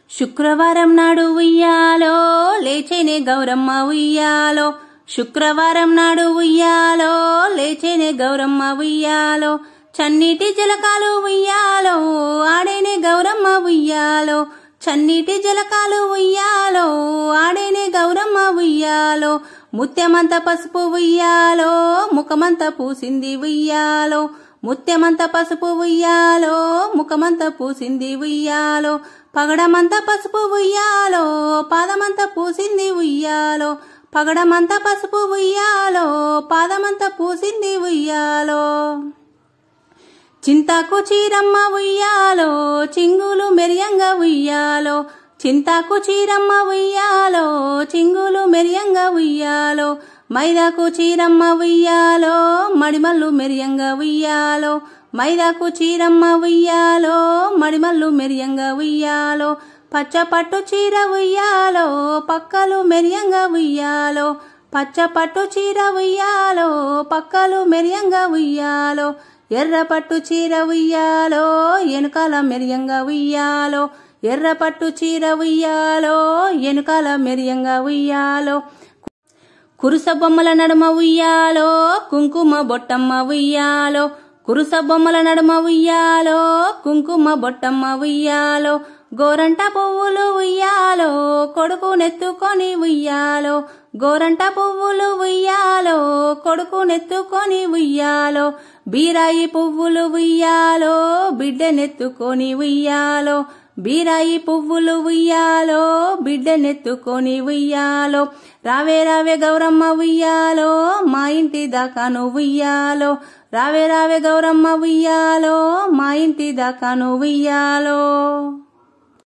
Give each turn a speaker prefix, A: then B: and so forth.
A: శుక్రవారం నాడు ఉయ్యాలో లేచేనే గౌరమ్మ ఉయ్యాలో శుక్రవారం నాడు ఉయ్యాలో లేచేనే గౌరమ్మ ఉయ్యాలో చన్నీటి జలకాలు ఉయ్యాలో ఆడేనే గౌరమ్మ ఉయ్యాలో చన్నీటి జలకాలు ఉయ్యాలో ఆడేనే గౌరమ్మ ఉయ్యాలో ముత్యమంత పసుపు ఉయ్యాలో ముఖమంత పూసింది ఉయ్యాలో ముత్యమంత పసుపు ఉయ్యాలో ముఖమంత పూసింది ఉయ్యాలో పగడమంత పసుపు ఉయ్యాలో పాదమంత పూసింది ఉయ్యాలో పగడమంత పసుపు ఉయ్యాలో పాదమంత పూసింది ఉయ్యాలో చింతాకు చీరమ్మ ఉయ్యాలో చింగులు మెరియంగా ఉయ్యాలో చింతాకు చీరమ్మ ఉయ్యాలో చింగులు మెరియంగా ఉయ్యాలో మైదాకు చీరమ్మ ఉయ్యాలో మడిమల్లు మెరియంగా ఉయ్యాలో మైదాకు చీరమ్మ ఉయ్యాలో మడిమల్లు మెరియంగా ఉయ్యాలో పచ్చ పట్టు చీర ఉయ్యాలో పక్కలు మెరియంగా ఉయ్యాలో పచ్చ పట్టు చీర ఉయ్యాలో పక్కలు మెరియంగా ఉయ్యాలో ఎర్ర పట్టు చీర ఉయ్యాలో ఎనుకాల మెరియంగా ఉయ్యాలో ఎర్ర పట్టు చీర ఉయ్యాలో ఎనుకాల మెరియంగా ఉయ్యాలో కురుస బొమ్మల నడుమ ఉయ్యాలో కుంకుమ బొట్టమ్మ ఉయ్యాలో కురుస బొమ్మల నడుమ ఉయ్యాలో కుంకుమ బొట్టమ్మ ఉయ్యాలో గోరంట పువ్వులు ఉయ్యాలో కొడుకు నెత్తుకొని ఉయ్యాలో గోరంట పువ్వులు ఉయ్యాలో కొడుకు నెత్తుకొని ఉయ్యాలో బీరాయి పువ్వులు ఉయ్యాలో బిడ్డనెత్తుకొని ఉయ్యాలో బీరాయి పువ్వులు ఉయ్యాలో బిడ్డనెత్తుకొని ఉయ్యాలో రావే రావే గౌరమ్మ ఉయ్యాలో మా ఇంటి దాకాను ఉయ్యాలో రావే రావే గౌరమ్మ ఉయ్యాలో మా ఇంటి దాకాను ఉయ్యాలో